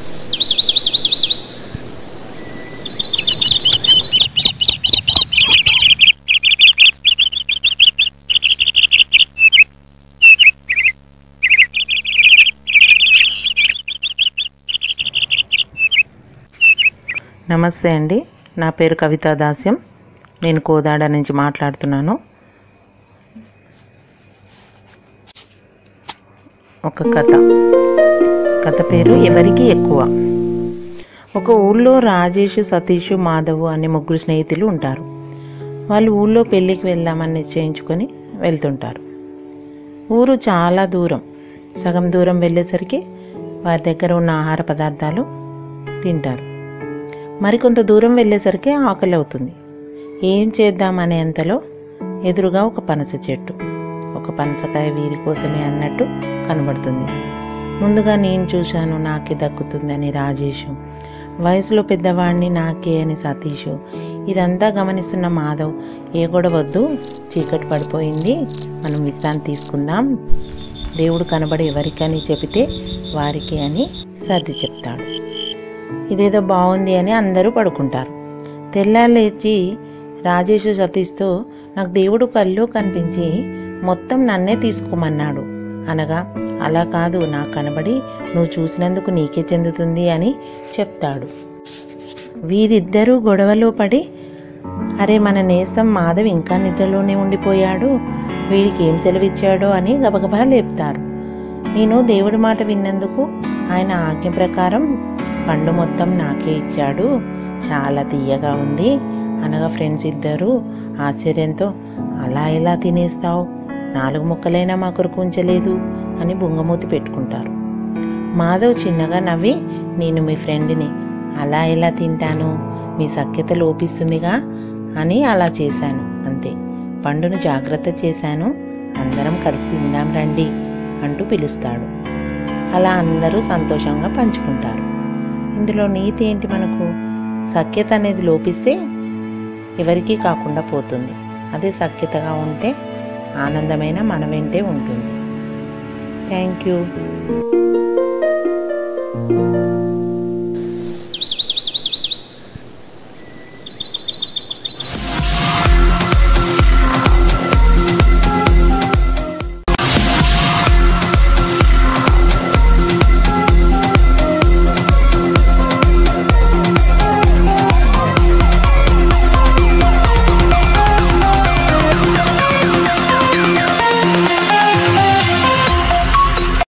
నమస్తే అండి నా పేరు కవితా దాస్యం నేను కోదాడ నుంచి మాట్లాడుతున్నాను ఒక కథ కథ పేరు ఎవరికి ఎక్కువ ఒక ఊళ్ళో రాజేష్ సతీష్ మాధవ్ అనే ముగ్గురు స్నేహితులు ఉంటారు వాళ్ళు ఊళ్ళో పెళ్ళికి వెళ్దామని నిశ్చయించుకొని వెళ్తుంటారు ఊరు చాలా దూరం సగం దూరం వెళ్ళేసరికి వారి దగ్గర ఉన్న ఆహార పదార్థాలు తింటారు మరికొంత దూరం వెళ్ళేసరికి ఆకలి అవుతుంది ఏం చేద్దామనే అంతలో ఎదురుగా ఒక పనస చెట్టు ఒక పనసకాయ వీరి కోసమే అన్నట్టు కనబడుతుంది ముందుగా నేను చూశాను నాకే దక్కుతుందని రాజేషు వయసులో పెద్దవాడిని నాకే అని సతీషు ఇదంతా గమనిస్తున్న మాధవ్ ఏ గొడవద్దు చీకటి పడిపోయింది మనం విశ్రాంతి తీసుకుందాం దేవుడు కనబడి ఎవరికని చెబితే వారికి అని సర్ది చెప్తాడు ఇదేదో బాగుంది అని అందరూ పడుకుంటారు తెల్లారు లేచి రాజేష్ సతీష్తో నాకు దేవుడు కళ్ళు కనిపించి మొత్తం నన్నే తీసుకోమన్నాడు అనగా అలా కాదు నాకు కనబడి నువ్వు చూసినందుకు నీకే చెందుతుంది అని చెప్తాడు వీరిద్దరూ గొడవలో పడి అరే మన నేస్తం మాధవ్ ఇంకా నిద్రలోనే ఉండిపోయాడు వీడికి ఏం సెలవిచ్చాడో అని గబగబా లేపుతారు నేను దేవుడి మాట విన్నందుకు ఆయన ఆజ్ఞ ప్రకారం పండు మొత్తం నాకే ఇచ్చాడు చాలా తీయగా ఉంది అనగా ఫ్రెండ్స్ ఇద్దరు ఆశ్చర్యంతో అలా ఎలా తినేస్తావు నాలుగు ముక్కలైనా మా కొరకు ఉంచలేదు అని బుంగమూతి పెట్టుకుంటారు మాధవ్ చిన్నగా నవ్వి నేను మీ ఫ్రెండ్ని అలా ఎలా తింటాను మీ సఖ్యత లోపిస్తుందిగా అని అలా చేశాను అంతే పండును జాగ్రత్త చేశాను అందరం కలిసి తిందాం రండి అంటూ పిలుస్తాడు అలా అందరూ సంతోషంగా పంచుకుంటారు ఇందులో నీతి ఏంటి మనకు సఖ్యత అనేది లోపిస్తే ఎవరికీ కాకుండా పోతుంది అదే సఖ్యతగా ఉంటే ఆనందమైన మన వెంటే ఉంటుంది థ్యాంక్ యూ